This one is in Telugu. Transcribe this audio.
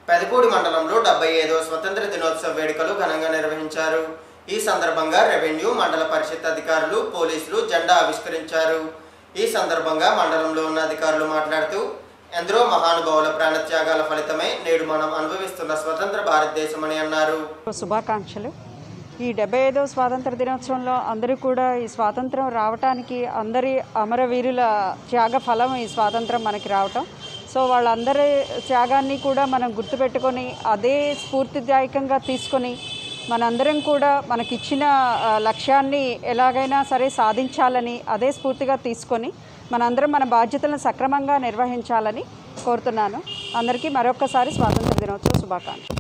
పెదపూడి మండలంలో డెబ్బై ఐదవ స్వతంత్ర దినోత్సవ వేడుకలు ఘనంగా నిర్వహించారు ఈ సందర్భంగా రెవెన్యూ మండల పరిషత్ అధికారులు పోలీసులు జెండా ఆవిష్కరించారు ఈ సందర్భంగా మండలంలో ఉన్న అధికారులు మాట్లాడుతూ ఎందరో మహానుభావుల ప్రాణత్యాగాల ఫలితమే నేడు మనం అనుభవిస్తున్న స్వతంత్ర భారతదేశమని అన్నారు శుభాకాంక్షలు ఈ డెబ్బై ఐదవ స్వాతంత్ర దినోత్సవంలో అందరూ కూడా ఈ స్వాతంత్రం రావటానికి అందరి అమరవీరుల త్యాగ ఫలం ఈ స్వాతంత్రం మనకి రావటం సో వాళ్ళందరి త్యాగాన్ని కూడా మనం గుర్తుపెట్టుకొని అదే స్ఫూర్తిదాయకంగా తీసుకొని మనందరం కూడా మనకిచ్చిన ఆ, లక్ష్యాన్ని ఎలాగైనా సరే సాధించాలని అదే స్ఫూర్తిగా తీసుకొని మనందరం మన బాధ్యతలను సక్రమంగా నిర్వహించాలని కోరుతున్నాను అందరికీ మరొకసారి స్వాతంత్ర దినోత్సవ శుభాకాంక్షలు